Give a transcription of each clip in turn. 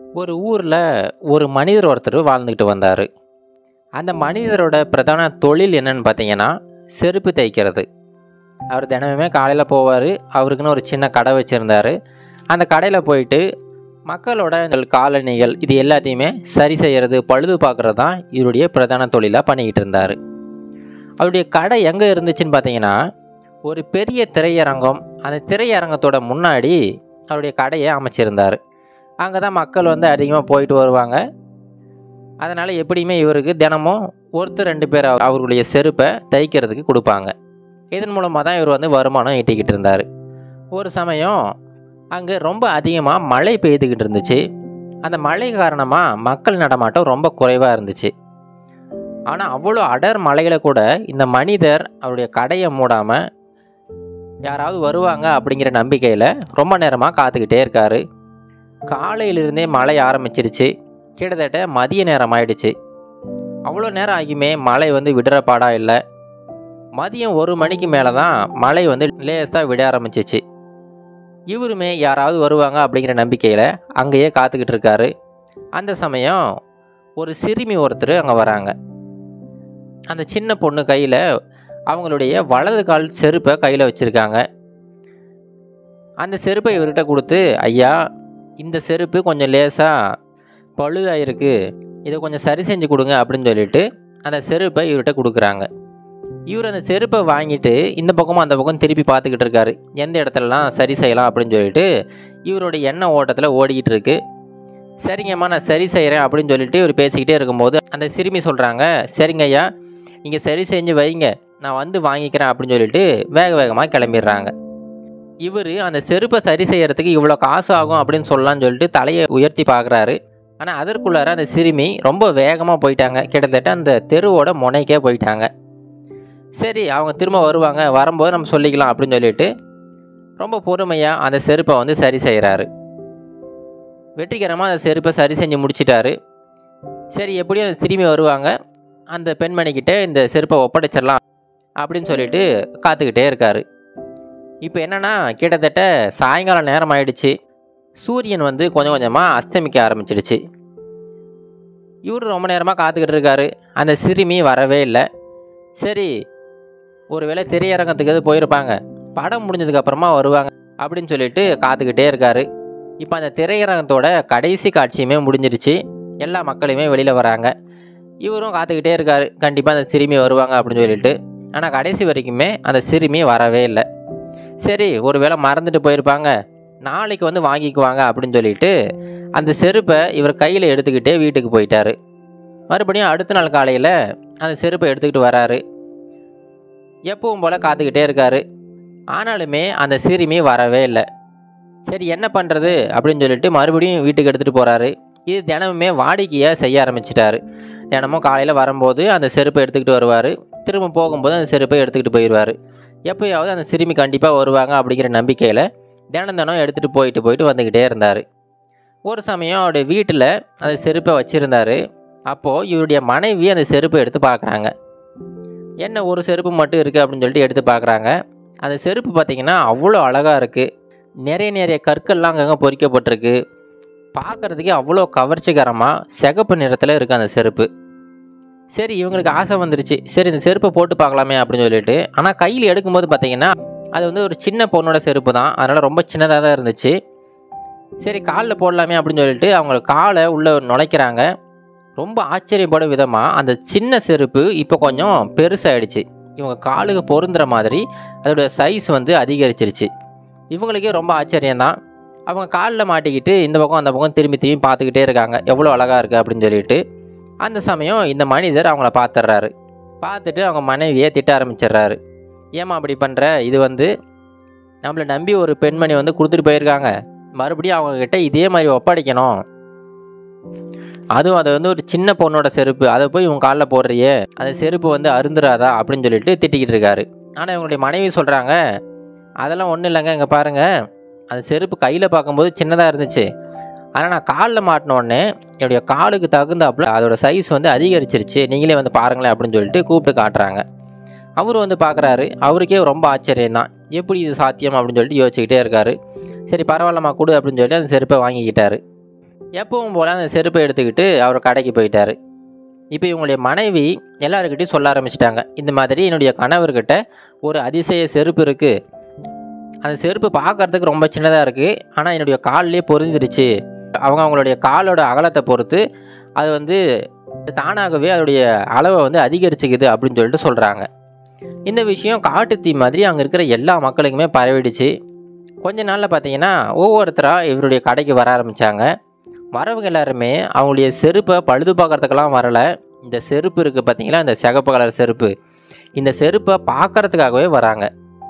ஒரு ஊரில் ஒரு மனிதர் ஒருத்தர் வாழ்ந்துக்கிட்டு வந்தார் அந்த மனிதரோட பிரதான தொழில் என்னன்னு பார்த்தீங்கன்னா செருப்பு தைக்கிறது அவர் தினமுமே காலையில் போவார் அவருக்குன்னு ஒரு சின்ன கடை வச்சுருந்தார் அந்த கடையில் போயிட்டு மக்களோட இந்த காலணிகள் இது எல்லாத்தையுமே சரி செய்கிறது பழுது பார்க்குறது தான் இவருடைய பிரதான தொழிலாக பண்ணிக்கிட்டு இருந்தார் அவருடைய கடை எங்கே இருந்துச்சுன்னு பார்த்தீங்கன்னா ஒரு பெரிய திரையரங்கம் அந்த திரையரங்கத்தோட முன்னாடி அவருடைய கடையை அமைச்சிருந்தார் அங்கே தான் மக்கள் வந்து அதிகமாக போயிட்டு வருவாங்க அதனால் எப்படியுமே இவருக்கு தினமும் ஒருத்தர் ரெண்டு பேர் அவ- அவருடைய செருப்பை தைக்கிறதுக்கு கொடுப்பாங்க இதன் மூலமாக தான் இவர் வந்து வருமானம் ஈட்டிக்கிட்டு இருந்தார் ஒரு சமயம் அங்கே ரொம்ப அதிகமாக மழை பெய்துக்கிட்டு இருந்துச்சு அந்த மழை காரணமாக மக்கள் நடமாட்டம் ரொம்ப குறைவாக இருந்துச்சு ஆனால் அவ்வளோ அடர் மழையில கூட இந்த மனிதர் அவருடைய கடையை மூடாமல் யாராவது வருவாங்க அப்படிங்கிற நம்பிக்கையில் ரொம்ப நேரமாக காத்துக்கிட்டே இருக்காரு காலையிலிருந்தே மழை ஆரம்பிச்சிடுச்சு கிட்டத்தட்ட மதிய நேரம் ஆயிடுச்சு அவ்வளோ நேரம் ஆகியுமே மழை வந்து விடுற பாடா இல்லை மதியம் ஒரு மணிக்கு மேலே தான் மழை வந்து லேசாக விட ஆரம்பிச்சிச்சு இவருமே யாராவது வருவாங்க அப்படிங்கிற நம்பிக்கையில் அங்கேயே காத்துக்கிட்டு இருக்காரு அந்த சமயம் ஒரு சிறுமி ஒருத்தர் அங்கே வராங்க அந்த சின்ன பொண்ணு கையில் அவங்களுடைய வலது கால் செருப்பை கையில் வச்சுருக்காங்க அந்த செருப்பை இவர்கிட்ட கொடுத்து ஐயா இந்த செருப்பு கொஞ்சம் லேசாக பழுதாயிருக்கு இதை கொஞ்சம் சரி செஞ்சு கொடுங்க அப்படின்னு சொல்லிட்டு அந்த செருப்பை இவர்கிட்ட கொடுக்குறாங்க இவர் அந்த செருப்பை வாங்கிட்டு இந்த பக்கமும் அந்த பக்கம் திருப்பி பார்த்துக்கிட்டு இருக்காரு எந்த இடத்துலலாம் சரி செய்யலாம் அப்படின்னு சொல்லிட்டு இவருடைய எண்ணெய் ஓட்டத்தில் ஓடிக்கிட்டு இருக்கு சரிங்கம்மா நான் சரி செய்கிறேன் அப்படின்னு சொல்லிட்டு இவர் பேசிக்கிட்டே இருக்கும்போது அந்த சிறுமி சொல்கிறாங்க சரிங்க ஐயா நீங்கள் சரி செஞ்சு வைங்க நான் வந்து வாங்கிக்கிறேன் அப்படின்னு சொல்லிட்டு வேக வேகமாக கிளம்பிடுறாங்க இவர் அந்த செருப்பை சரி செய்யறதுக்கு இவ்வளோ காசு ஆகும் அப்படின்னு சொல்லலாம்னு சொல்லிட்டு தலையை உயர்த்தி பார்க்குறாரு ஆனால் அதற்குள்ளார அந்த சிறுமி ரொம்ப வேகமாக போயிட்டாங்க கிட்டத்தட்ட அந்த தெருவோட முனைக்கே போயிட்டாங்க சரி அவங்க திரும்ப வருவாங்க வரும்போது நம்ம சொல்லிக்கலாம் அப்படின்னு சொல்லிட்டு ரொம்ப பொறுமையாக அந்த செருப்பை வந்து சரி செய்கிறாரு வெற்றிகரமாக அந்த செருப்பை சரி செஞ்சு முடிச்சிட்டாரு சரி எப்படியும் அந்த சிறுமி வருவாங்க அந்த பெண்மணிக்கிட்ட இந்த செருப்பை ஒப்படைச்சிடலாம் அப்படின்னு சொல்லிட்டு காத்துக்கிட்டே இருக்காரு இப்போ என்னன்னா கிட்டத்தட்ட சாயங்காலம் நேரம் ஆயிடுச்சு சூரியன் வந்து கொஞ்சம் கொஞ்சமாக அஸ்தமிக்க ஆரம்பிச்சிடுச்சு இவர் ரொம்ப நேரமாக காத்துக்கிட்டு இருக்காரு அந்த சிறுமி வரவே இல்லை சரி ஒருவேளை திரையரங்கத்துக்கு எது போயிருப்பாங்க படம் முடிஞ்சதுக்கப்புறமா வருவாங்க அப்படின்னு சொல்லிட்டு காத்துக்கிட்டே இருக்காரு இப்போ அந்த திரையரங்கத்தோட கடைசி காட்சியுமே முடிஞ்சிடுச்சு எல்லா மக்களுமே வெளியில் வராங்க இவரும் காத்துக்கிட்டே இருக்காரு கண்டிப்பாக அந்த சிறுமி வருவாங்க அப்படின்னு சொல்லிட்டு ஆனால் கடைசி வரைக்குமே அந்த சிறுமி வரவே இல்லை சரி ஒருவேளை மறந்துட்டு போயிருப்பாங்க நாளைக்கு வந்து வாங்கிக்குவாங்க அப்படின்னு சொல்லிட்டு அந்த செருப்பை இவர் கையில் எடுத்துக்கிட்டே வீட்டுக்கு போயிட்டாரு மறுபடியும் அடுத்த நாள் காலையில் அந்த செருப்பை எடுத்துக்கிட்டு வராரு எப்பவும் போல் காத்துக்கிட்டே இருக்காரு ஆனாலுமே அந்த சிறுமி வரவே இல்லை சரி என்ன பண்ணுறது அப்படின்னு சொல்லிட்டு மறுபடியும் வீட்டுக்கு எடுத்துகிட்டு போகிறாரு இது தினமுமே வாடிக்கையாக செய்ய ஆரம்பிச்சிட்டாரு தினமும் காலையில் வரும்போது அந்த செருப்பை எடுத்துக்கிட்டு வருவார் திரும்ப போகும்போது அந்த செருப்பை எடுத்துக்கிட்டு போயிடுவார் எப்போயாவது அந்த சிறுமி கண்டிப்பாக வருவாங்க அப்படிங்கிற நம்பிக்கையில் தினம் தினம் எடுத்துகிட்டு போயிட்டு போயிட்டு வந்துக்கிட்டே இருந்தார் ஒரு சமயம் அவருடைய வீட்டில் அந்த செருப்பை வச்சுருந்தாரு அப்போது இவருடைய மனைவி அந்த செருப்பை எடுத்து பார்க்குறாங்க என்ன ஒரு செருப்பு மட்டும் இருக்குது அப்படின்னு சொல்லிட்டு எடுத்து பார்க்குறாங்க அந்த செருப்பு பார்த்திங்கன்னா அவ்வளோ அழகாக இருக்குது நிறைய நிறைய கற்கள்லாம் அங்கங்கே பொறிக்கப்பட்டிருக்கு பார்க்குறதுக்கே அவ்வளோ கவர்ச்சிகரமாக சிகப்பு நிறத்தில் இருக்குது அந்த செருப்பு சரி இவங்களுக்கு ஆசை வந்துருச்சு சரி இந்த செருப்பை போட்டு பார்க்கலாமே அப்படின்னு சொல்லிட்டு ஆனால் கையில் எடுக்கும்போது பார்த்தீங்கன்னா அது வந்து ஒரு சின்ன பொண்ணோட செருப்பு தான் அதனால் ரொம்ப சின்னதாக தான் இருந்துச்சு சரி காலில் போடலாமே அப்படின்னு சொல்லிட்டு அவங்க காலை உள்ளே நுழைக்கிறாங்க ரொம்ப ஆச்சரியப்படும் விதமாக அந்த சின்ன செருப்பு இப்போ கொஞ்சம் பெருசாகிடுச்சு இவங்க காலுக்கு பொருந்துற மாதிரி அதோட சைஸ் வந்து அதிகரிச்சிருச்சு இவங்களுக்கே ரொம்ப ஆச்சரியம்தான் அவங்க காலில் மாட்டிக்கிட்டு இந்த பக்கம் அந்த பக்கம் திரும்பி திரும்பி பார்த்துக்கிட்டே இருக்காங்க எவ்வளோ அழகாக இருக்குது அப்படின்னு சொல்லிட்டு அந்த சமயம் இந்த மனிதர் அவங்கள பார்த்துட்றாரு பார்த்துட்டு அவங்க மனைவியை திட்ட ஆரம்பிச்சிடுறாரு ஏம்மா அப்படி பண்ணுற இது வந்து நம்மளை நம்பி ஒரு பெண்மணி வந்து கொடுத்துட்டு போயிருக்காங்க மறுபடியும் அவங்கக்கிட்ட இதே மாதிரி ஒப்படைக்கணும் அதுவும் அது வந்து ஒரு சின்ன பொண்ணோட செருப்பு அதை போய் இவங்க காலில் போடுறியே அந்த செருப்பு வந்து அருந்துராதா அப்படின்னு சொல்லிட்டு திட்டிக்கிட்டு இருக்காரு ஆனால் இவங்களுடைய மனைவி சொல்கிறாங்க அதெல்லாம் ஒன்றும் இல்லைங்க இங்கே பாருங்கள் அந்த செருப்பு கையில் பார்க்கும்போது சின்னதாக இருந்துச்சு ஆனால் நான் காலில் மாட்டின உடனே என்னுடைய காலுக்கு தகுந்தாப்புல அதோட சைஸ் வந்து அதிகரிச்சிருச்சு நீங்களே வந்து பாருங்களேன் அப்படின்னு சொல்லிட்டு கூப்பிட்டு காட்டுறாங்க அவர் வந்து பார்க்குறாரு அவருக்கே ரொம்ப ஆச்சரியம் தான் எப்படி இது சாத்தியம் அப்படின்னு சொல்லிட்டு யோசிச்சுக்கிட்டே இருக்காரு சரி பரவாயில்லம்மா கொடு அப்படின்னு சொல்லிட்டு அந்த செருப்பை வாங்கிக்கிட்டாரு எப்பவும் போல் அந்த செருப்பை எடுத்துக்கிட்டு அவர் கடைக்கு போயிட்டார் இப்போ இவங்களுடைய மனைவி எல்லாருக்கிட்டையும் சொல்ல ஆரம்பிச்சிட்டாங்க இந்த மாதிரி என்னுடைய கணவர்கிட்ட ஒரு அதிசய செருப்பு இருக்குது அந்த செருப்பு பார்க்கறதுக்கு ரொம்ப சின்னதாக இருக்குது ஆனால் என்னுடைய கால்லேயே பொருந்திருச்சு அவங்க அவங்களுடைய காலோட அகலத்தை பொறுத்து அது வந்து தானாகவே அதோடைய அளவை வந்து அதிகரிச்சுக்குது அப்படின்னு சொல்லிட்டு சொல்கிறாங்க இந்த விஷயம் காட்டுத்தீ மாதிரி அங்கே இருக்கிற எல்லா மக்களுக்குமே பரவிடுச்சு கொஞ்ச நாளில் பார்த்தீங்கன்னா ஒவ்வொருத்தராக இவருடைய கடைக்கு வர ஆரம்பித்தாங்க வரவங்க எல்லாருமே அவங்களுடைய செருப்பை பழுது பார்க்கறதுக்கெல்லாம் வரலை இந்த செருப்பு இருக்குது பார்த்தீங்களா இந்த சிகப்பு கலர் செருப்பு இந்த செருப்பை பார்க்கறதுக்காகவே வராங்க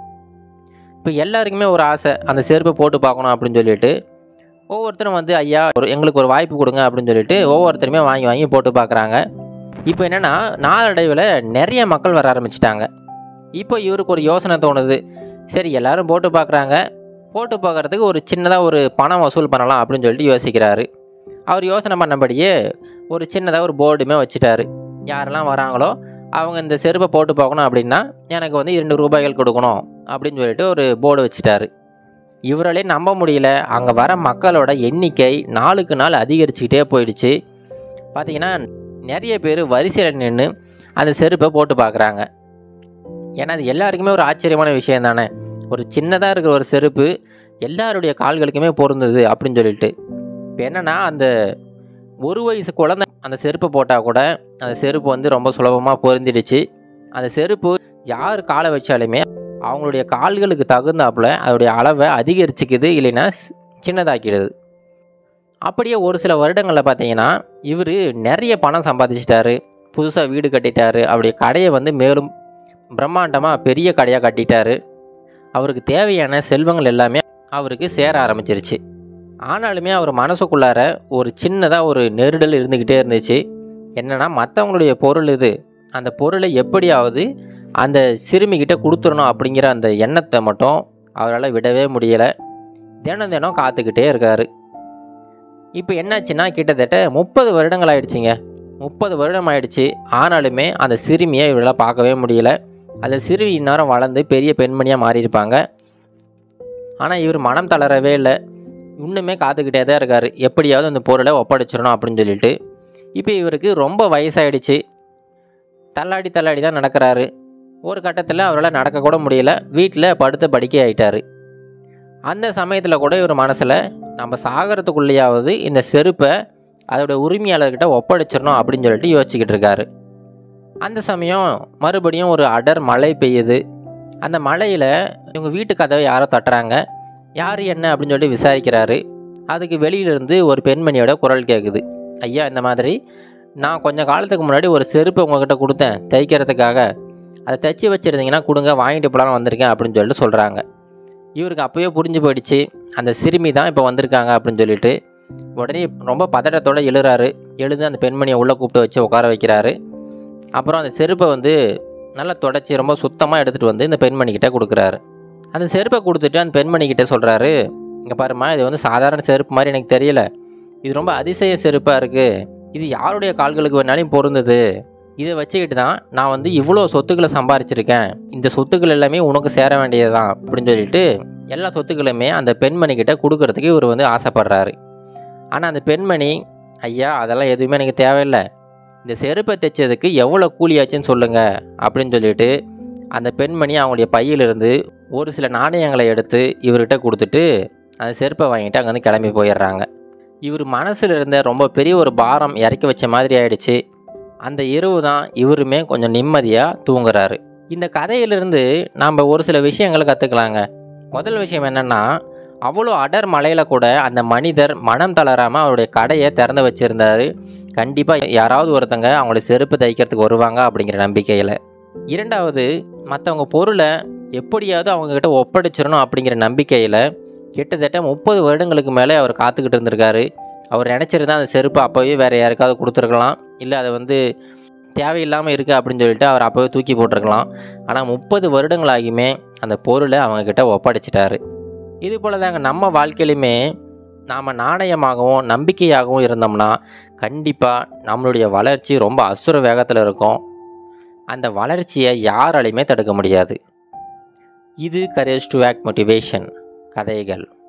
இப்போ எல்லாருக்குமே ஒரு ஆசை அந்த செருப்பை போட்டு பார்க்கணும் அப்படின்னு சொல்லிட்டு ஒவ்வொருத்தரும் வந்து ஐயா ஒரு எங்களுக்கு ஒரு வாய்ப்பு கொடுங்க அப்படின்னு சொல்லிட்டு ஒவ்வொருத்தருமே வாங்கி வாங்கி போட்டு பார்க்குறாங்க இப்போ என்னென்னா நாளடைவில் நிறைய மக்கள் வர ஆரம்பிச்சிட்டாங்க இப்போ இவருக்கு ஒரு யோசனை தோணுது சரி எல்லாரும் போட்டு பார்க்குறாங்க போட்டு பார்க்குறதுக்கு ஒரு சின்னதாக ஒரு பணம் வசூல் பண்ணலாம் அப்படின்னு சொல்லிட்டு யோசிக்கிறாரு அவர் யோசனை பண்ணபடியே ஒரு சின்னதாக ஒரு போர்டுமே வச்சுட்டாரு யாரெல்லாம் வராங்களோ அவங்க இந்த செருப்பை போட்டு பார்க்கணும் அப்படின்னா எனக்கு வந்து இரண்டு ரூபாய்கள் கொடுக்கணும் அப்படின்னு சொல்லிட்டு ஒரு போர்டு வச்சுட்டாரு இவராலே நம்ப முடியல அங்கே வர மக்களோட எண்ணிக்கை நாளுக்கு நாள் அதிகரிச்சுக்கிட்டே போயிடுச்சு பார்த்தீங்கன்னா நிறைய பேர் வரிசையில் நின்று அந்த செருப்பை போட்டு பார்க்குறாங்க ஏன்னா அது எல்லாருக்குமே ஒரு ஆச்சரியமான விஷயம் தானே ஒரு சின்னதாக இருக்கிற ஒரு செருப்பு எல்லாருடைய கால்களுக்குமே பொருந்தது அப்படின்னு சொல்லிட்டு இப்போ என்னென்னா அந்த ஒரு வயசு குழந்தை அந்த செருப்பை போட்டால் கூட அந்த செருப்பு வந்து ரொம்ப சுலபமாக பொருந்திடுச்சு அந்த செருப்பு யார் காலை வச்சாலுமே அவங்களுடைய கால்களுக்கு தகுந்தாப்புல அதோடைய அளவை அதிகரிச்சுக்குது இல்லைன்னா ஸ்- சின்னதாக்கிடுது அப்படியே ஒரு சில வருடங்களில் பார்த்தீங்கன்னா இவர் நிறைய பணம் சம்பாதிச்சிட்டாரு புதுசாக வீடு கட்டிட்டாரு அவருடைய கடையை வந்து மேலும் பிரம்மாண்டமாக பெரிய கடையாக கட்டிட்டாரு அவருக்கு தேவையான செல்வங்கள் எல்லாமே அவருக்கு சேர ஆரம்பிச்சிருச்சு ஆனாலுமே அவர் மனசுக்குள்ளார ஒரு சின்னதாக ஒரு நெருடல் இருந்துக்கிட்டே இருந்துச்சு என்னென்னா மற்றவங்களுடைய பொருள் இது அந்த பொருளை எப்படியாவது அந்த சிறுமிகிட்ட கொடுத்துடணும் அப்படிங்கிற அந்த எண்ணத்தை மட்டும் அவரால் விடவே முடியலை தினம் தினம் காத்துக்கிட்டே இருக்கார் இப்போ என்னாச்சுன்னா கிட்டத்தட்ட முப்பது வருடங்கள் ஆயிடுச்சுங்க முப்பது வருடம் ஆயிடுச்சு ஆனாலுமே அந்த சிறுமியை இவரால் பார்க்கவே முடியல அந்த சிறுமி இந்நேரம் வளர்ந்து பெரிய பெண்மணியாக மாறியிருப்பாங்க ஆனால் இவர் மனம் தளரவே இல்லை இன்னுமே காத்துக்கிட்டே தான் இருக்கார் எப்படியாவது அந்த பொருளை ஒப்படைச்சிடணும் அப்படின்னு சொல்லிட்டு இப்போ இவருக்கு ரொம்ப வயசாயிடுச்சு தள்ளாடி தள்ளாடி தான் நடக்கிறாரு ஒரு கட்டத்தில் அவரால் நடக்கக்கூட முடியல வீட்டில் படுத்த படுக்கை ஆயிட்டாரு அந்த சமயத்தில் கூட இவர் மனசில் நம்ம சாகிறதுக்குள்ளேயாவது இந்த செருப்பை அதோட உரிமையாளர்கிட்ட ஒப்படைச்சிடணும் அப்படின்னு சொல்லிட்டு யோசிச்சுக்கிட்டு இருக்காரு அந்த சமயம் மறுபடியும் ஒரு அடர் மழை பெய்யுது அந்த மழையில் இவங்க வீட்டு கதவை யாரோ தட்டுறாங்க யார் என்ன அப்படின்னு சொல்லிட்டு விசாரிக்கிறாரு அதுக்கு வெளியிலிருந்து ஒரு பெண்மணியோட குரல் கேட்குது ஐயா இந்த மாதிரி நான் கொஞ்ச காலத்துக்கு முன்னாடி ஒரு செருப்பு உங்ககிட்ட கொடுத்தேன் தைக்கிறதுக்காக அதை தைச்சி வச்சுருந்தீங்கன்னா கொடுங்க வாங்கிட்டு போகலான்னு வந்திருக்கேன் அப்படின்னு சொல்லிட்டு சொல்கிறாங்க இவருக்கு அப்போவே புரிஞ்சு போயிடுச்சு அந்த சிறுமி தான் இப்போ வந்திருக்காங்க அப்படின்னு சொல்லிட்டு உடனே ரொம்ப பதட்டத்தோடு எழுறாரு எழுந்து அந்த பெண்மணியை உள்ளே கூப்பிட்டு வச்சு உட்கார வைக்கிறாரு அப்புறம் அந்த செருப்பை வந்து நல்லா தொடச்சி ரொம்ப சுத்தமாக எடுத்துகிட்டு வந்து இந்த பெண்மணிக்கிட்ட கொடுக்குறாரு அந்த செருப்பை கொடுத்துட்டு அந்த பெண்மணிக்கிட்ட சொல்கிறாரு இங்கே பாரும்மா இது வந்து சாதாரண செருப்பு மாதிரி எனக்கு தெரியல இது ரொம்ப அதிசய செருப்பாக இருக்குது இது யாருடைய கால்களுக்கு வேணாலும் பொருந்தது இதை வச்சுக்கிட்டு தான் நான் வந்து இவ்வளோ சொத்துக்களை சம்பாரிச்சிருக்கேன் இந்த சொத்துக்கள் எல்லாமே உனக்கு சேர வேண்டியது தான் அப்படின்னு சொல்லிட்டு எல்லா சொத்துக்களுமே அந்த பெண்மணிக்கிட்ட கொடுக்கறதுக்கு இவர் வந்து ஆசைப்படுறாரு ஆனால் அந்த பெண்மணி ஐயா அதெல்லாம் எதுவுமே எனக்கு தேவையில்லை இந்த செருப்பை தைச்சதுக்கு எவ்வளோ கூலியாச்சுன்னு சொல்லுங்கள் அப்படின்னு சொல்லிட்டு அந்த பெண்மணி அவங்களுடைய பையிலிருந்து ஒரு சில நாணயங்களை எடுத்து இவர்கிட்ட கொடுத்துட்டு அந்த செருப்பை வாங்கிட்டு அங்கேருந்து கிளம்பி போயிடுறாங்க இவர் மனசில் இருந்த ரொம்ப பெரிய ஒரு பாரம் இறக்கி வச்ச மாதிரி ஆயிடுச்சு அந்த இரவு தான் இவருமே கொஞ்சம் நிம்மதியாக தூங்குறாரு இந்த கதையிலிருந்து நாம் ஒரு சில விஷயங்களை கற்றுக்கலாங்க முதல் விஷயம் என்னென்னா அவ்வளோ அடர் மலையில் கூட அந்த மனிதர் மனம் தளராமல் அவருடைய கடையை திறந்து வச்சுருந்தாரு கண்டிப்பாக யாராவது ஒருத்தங்க அவங்கள செருப்பு தைக்கிறதுக்கு வருவாங்க அப்படிங்கிற நம்பிக்கையில் இரண்டாவது மற்றவங்க பொருளை எப்படியாவது அவங்கக்கிட்ட ஒப்படைச்சிடணும் அப்படிங்கிற நம்பிக்கையில் கிட்டத்தட்ட முப்பது வருடங்களுக்கு மேலே அவர் காத்துக்கிட்டு இருந்திருக்காரு அவர் நினச்சிருந்தா அந்த செருப்பு அப்போவே வேறு யாருக்காவது கொடுத்துருக்கலாம் இல்லை அதை வந்து தேவையில்லாமல் இருக்குது அப்படின்னு சொல்லிட்டு அவர் அப்போவே தூக்கி போட்டிருக்கலாம் ஆனால் முப்பது வருடங்களாகியுமே அந்த பொருளை அவங்கக்கிட்ட ஒப்படைச்சிட்டாரு இது போல் தாங்க நம்ம வாழ்க்கையிலுமே நாம் நாணயமாகவும் நம்பிக்கையாகவும் இருந்தோம்னா கண்டிப்பாக நம்மளுடைய வளர்ச்சி ரொம்ப அசுர வேகத்தில் இருக்கும் அந்த வளர்ச்சியை யாராலையுமே தடுக்க முடியாது இது கரேஜ் டு ஆக்ட் மோட்டிவேஷன் கதைகள்